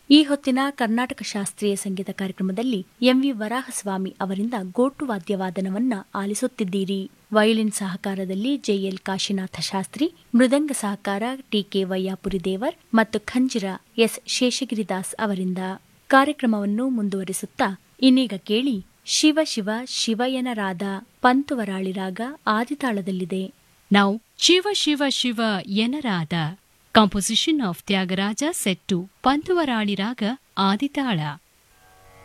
ಈ ಹೊತ್ತಿನ ಕರ್ನಾಟಕ ಶಾಸ್ತ್ರೀಯ ಸಂಗೀತ ಕಾರ್ಯಕ್ರಮದಲ್ಲಿ ಎಂವಿ ವರಾಹಸ್ವಾಮಿ ಅವರಿಂದ ಗೋಟು ವಾದ್ಯವಾದನವನ್ನ ಆಲಿಸುತ್ತಿದ್ದೀರಿ ವಯೋಲಿನ್ ಸಹಕಾರದಲ್ಲಿ ಜೆಎಲ್ ಕಾಶಿನಾಥ ಶಾಸ್ತ್ರಿ ಮೃದಂಗ ಸಹಕಾರ ಟಿಕೆ ವೈಯಾಪುರಿ ದೇವರ್ ಮತ್ತು ಖಂಜಿರ ಎಸ್ ಶೇಷಗಿರಿದಾಸ್ ಅವರಿಂದ ಕಾರ್ಯಕ್ರಮವನ್ನು ಮುಂದುವರಿಸುತ್ತಾ ಇನ್ನೀಗ ಕೇಳಿ ಶಿವ ಶಿವ ಶಿವಯನರಾದ ಪಂತುವರಾಳಿ ರಾಗ ಆದಿತಾಳದಲ್ಲಿದೆ Now, Shiva Shiva Shiva Yanarada, composition of Tyagaraja set to Pantuvarali Raga Aditala.